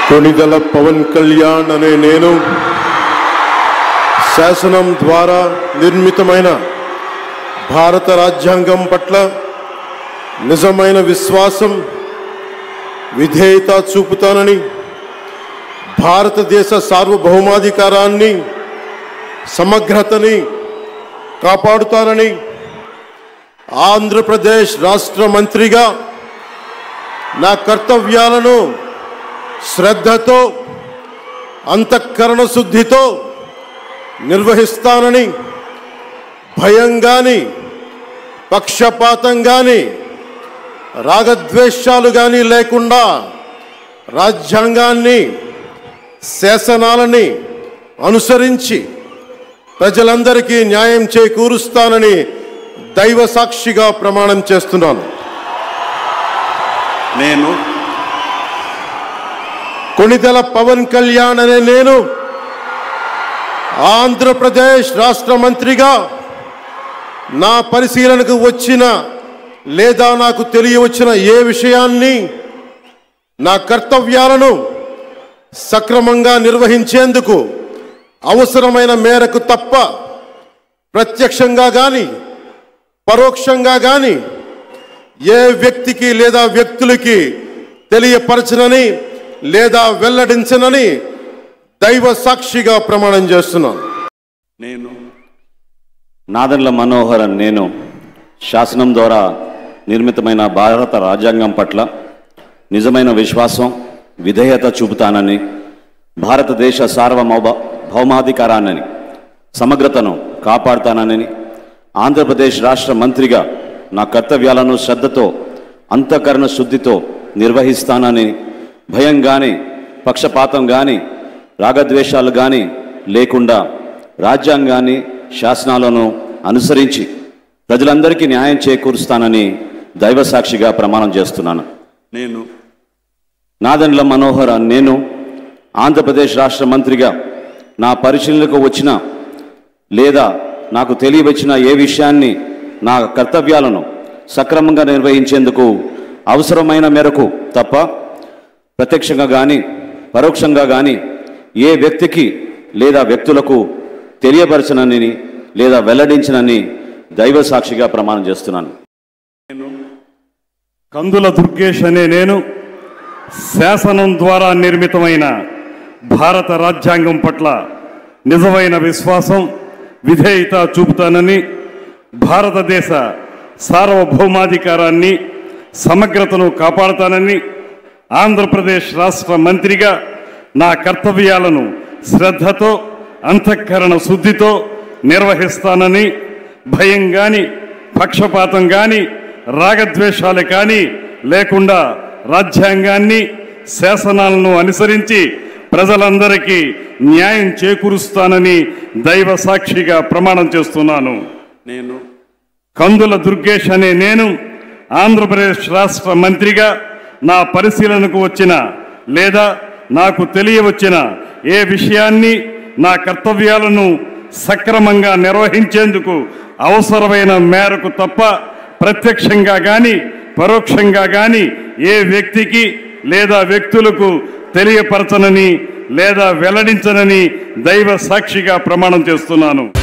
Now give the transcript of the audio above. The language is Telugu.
కొణిదల పవన్ కళ్యాణ్ అనే నేను శాసనం ద్వారా నిర్మితమైన భారత రాజ్యాంగం పట్ల నిజమైన విశ్వాసం విధేయత చూపుతానని భారతదేశ సార్వభౌమాధికారాన్ని సమగ్రతని కాపాడుతానని ఆంధ్రప్రదేశ్ రాష్ట్ర మంత్రిగా నా కర్తవ్యాలను శ్రద్ధతో అంతఃకరణ శుద్ధితో నిర్వహిస్తానని భయం కానీ పక్షపాతం కానీ రాగద్వేషాలు కానీ లేకుండా రాజ్యాంగాన్ని శాసనాలని అనుసరించి ప్రజలందరికీ న్యాయం చేకూరుస్తానని దైవ సాక్షిగా ప్రమాణం చేస్తున్నాను నేను కొణిదెల పవన్ కళ్యాణ్ అనే నేను ఆంధ్రప్రదేశ్ రాష్ట్ర మంత్రిగా నా పరిశీలనకు వచ్చిన లేదా నాకు తెలియవచ్చిన ఏ విషయాన్ని నా కర్తవ్యాలను సక్రమంగా నిర్వహించేందుకు అవసరమైన మేరకు తప్ప ప్రత్యక్షంగా కానీ పరోక్షంగా కానీ ఏ వ్యక్తికి లేదా వ్యక్తులకి తెలియపరచనని లేదా వెల్లడించనని దైవ సాక్షిగా ప్రమాణం చేస్తున్నాను నేను నాదెండ్ల మనోహరన్ నేను శాసనం ద్వారా నిర్మితమైన భారత రాజ్యాంగం పట్ల నిజమైన విశ్వాసం విధేయత చూపుతానని భారతదేశ సార్వభౌమ భౌమాధికారాన్ని సమగ్రతను కాపాడుతానని ఆంధ్రప్రదేశ్ రాష్ట్ర మంత్రిగా నా కర్తవ్యాలను శ్రద్ధతో అంతఃకరణ శుద్ధితో నిర్వహిస్తానని భయం కానీ పక్షపాతం కానీ రాగద్వేషాలు కానీ లేకుండా రాజ్యాంగాన్ని శాసనాలను అనుసరించి ప్రజలందరికీ న్యాయం చేకూరుస్తానని దైవ సాక్షిగా ప్రమాణం చేస్తున్నాను నేను నాదెండ్ల మనోహర్ అని నేను ఆంధ్రప్రదేశ్ రాష్ట్ర మంత్రిగా నా పరిశీలనకు వచ్చిన లేదా నాకు తెలియవచ్చిన ఏ విషయాన్ని నా కర్తవ్యాలను సక్రమంగా నిర్వహించేందుకు అవసరమైన మేరకు తప్ప ప్రత్యక్షంగా కానీ పరోక్షంగా కానీ ఏ వ్యక్తికి లేదా వ్యక్తులకు తెలియపరచనని లేదా వెల్లడించనని దైవ సాక్షిగా ప్రమాణం చేస్తున్నాను కందుల దుర్గేష్ అనే నేను శాసనం ద్వారా నిర్మితమైన భారత రాజ్యాంగం పట్ల నిజమైన విశ్వాసం విధేయత చూపుతానని భారతదేశ సార్వభౌమాధికారాన్ని సమగ్రతను కాపాడుతానని ఆంధ్రప్రదేశ్ రాష్ట్ర మంత్రిగా నా కర్తవ్యాలను శ్రద్ధతో అంతఃకరణ శుద్ధితో నిర్వహిస్తానని భయం కానీ పక్షపాతం కానీ రాగద్వేషాలు కానీ లేకుండా రాజ్యాంగాన్ని శాసనాలను అనుసరించి ప్రజలందరికీ న్యాయం చేకూరుస్తానని దైవ సాక్షిగా ప్రమాణం చేస్తున్నాను నేను కందుల దుర్గేష్ అనే నేను ఆంధ్రప్రదేశ్ రాష్ట్ర మంత్రిగా నా పరిశీలనకు వచ్చిన లేదా నాకు తెలియవచ్చిన ఏ విషయాన్ని నా కర్తవ్యాలను సక్రమంగా నిర్వహించేందుకు అవసరమైన మేరకు తప్ప ప్రత్యక్షంగా కానీ పరోక్షంగా కానీ ఏ వ్యక్తికి లేదా వ్యక్తులకు తెలియపరచనని లేదా వెల్లడించనని దైవ సాక్షిగా ప్రమాణం చేస్తున్నాను